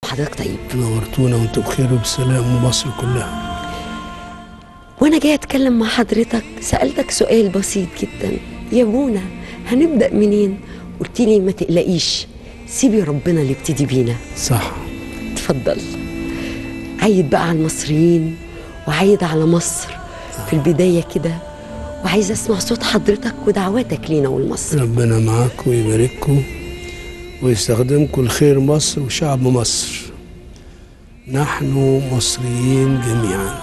حضرتك طيب نورتونا وانتم بخير وبسلام ومصر كلها وانا جاي اتكلم مع حضرتك سالتك سؤال بسيط جدا يا بونا هنبدا منين قلت لي ما تقلقيش سيبي ربنا اللي يبتدي بينا صح اتفضل عيد بقى على المصريين وعيد على مصر في البدايه كده وعايزه اسمع صوت حضرتك ودعواتك لينا ولمصر ربنا معاكم ويبارككم ويستخدمكم لخير مصر وشعب مصر نحن مصريين جميعا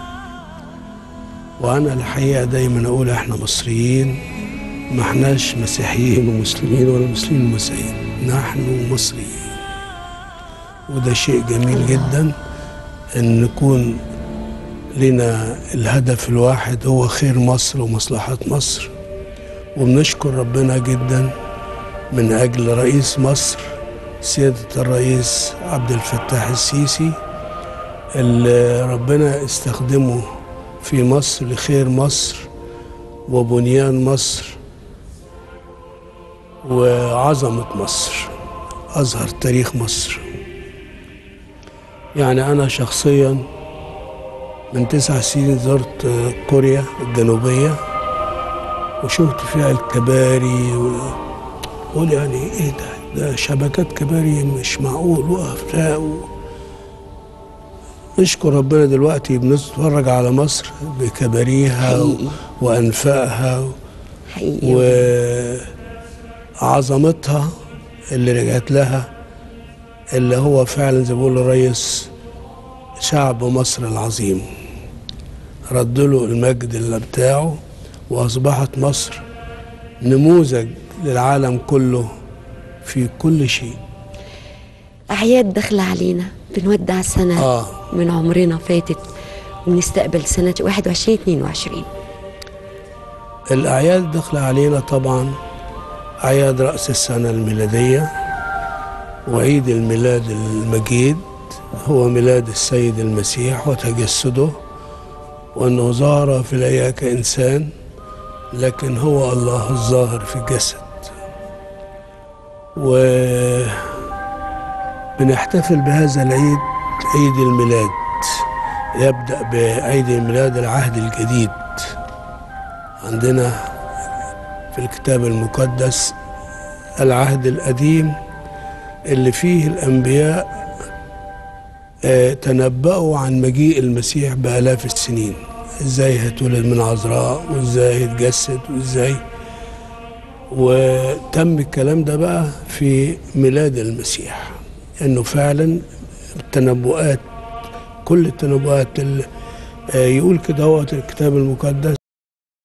وانا الحقيقه دايما اقول احنا مصريين ما احناش مسيحيين ومسلمين ولا مسلمين ومسيحيين نحن مصريين وده شيء جميل جدا ان نكون لنا الهدف الواحد هو خير مصر ومصلحة مصر وبنشكر ربنا جدا من أجل رئيس مصر سيادة الرئيس عبد الفتاح السيسي اللي ربنا استخدمه في مصر لخير مصر وبنيان مصر وعظمة مصر أظهر تاريخ مصر يعني أنا شخصياً من تسع سنين زرت كوريا الجنوبية وشفت فيها الكباري وقول يعني ايه ده ده شبكات كباري مش معقول وأفراق و... نشكر ربنا دلوقتي بنتفرج على مصر بكباريها حقيقي. وأنفائها حقيقي وعظمتها اللي رجعت لها اللي هو فعلا زي ما بيقول الرئيس شعب مصر العظيم رد له المجد اللي بتاعه واصبحت مصر نموذج للعالم كله في كل شيء اعياد داخله علينا بنودع سنه آه. من عمرنا فاتت ونستقبل سنه 21 22 الاعياد داخله علينا طبعا اعياد راس السنه الميلاديه وعيد الميلاد المجيد هو ميلاد السيد المسيح وتجسده وأنه ظهر في الحقيقة كإنسان لكن هو الله الظاهر في الجسد وبنحتفل بهذا العيد عيد الميلاد يبدأ بعيد الميلاد العهد الجديد عندنا في الكتاب المقدس العهد القديم اللي فيه الأنبياء آه، تنبأوا عن مجيء المسيح بآلاف السنين ازاي هيتولد من عذراء وازاي هيتجسد وازاي وتم الكلام ده بقى في ميلاد المسيح انه فعلا التنبؤات كل التنبؤات اللي آه، يقول كده هو الكتاب المقدس